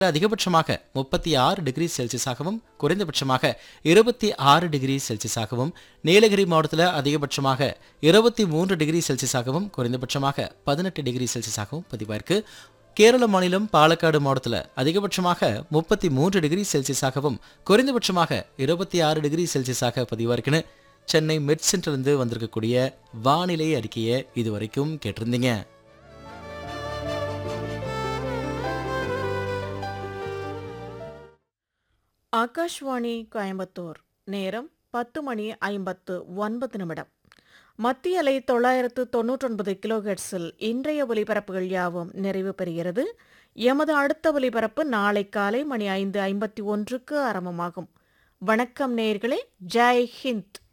அதிகபட்சமாக முப்பத்தி ஆறு டிகிரி செல்சியஸாகவும் குறைந்தபட்சமாக இருபத்தி ஆறு டிகிரி செல்சியஸாகவும் நீலகிரி மாவட்டத்தில் அதிகபட்சமாக இருபத்தி மூன்று டிகிரி செல்சியஸாகவும் குறைந்தபட்சமாக பதினெட்டு டிகிரி செல்சியஸாகவும் பதிவாயிருக்கு கேரள மாநிலம் பாலக்காடு மாவட்டத்தில் அதிகபட்சமாக முப்பத்தி மூன்று டிகிரி செல்சியஸாகவும் குறைந்தபட்சமாக இருபத்தி ஆறு டிகிரி செல்சியஸாக பதிவாயிருக்குன்னு சென்னை மெட் சென்டர்லேருந்து வந்திருக்கக்கூடிய வானிலை அறிக்கையை இதுவரைக்கும் கேட்டிருந்தீங்க ஆகாஷ்வாணி கோயம்புத்தூர் நேரம் பத்து மணி ஐம்பத்து ஒன்பது நிமிடம் மத்திய அலை தொள்ளாயிரத்து தொன்னூற்றொன்பது கிலோஹெட்ஸில் இன்றைய ஒலிபரப்புகள் யாவும் நிறைவு பெறுகிறது எமது அடுத்த ஒலிபரப்பு நாளை காலை மணி ஐந்து ஐம்பத்தி ஒன்றுக்கு ஆரம்பமாகும் வணக்கம் நேயர்களே ஜெய் ஹிந்த்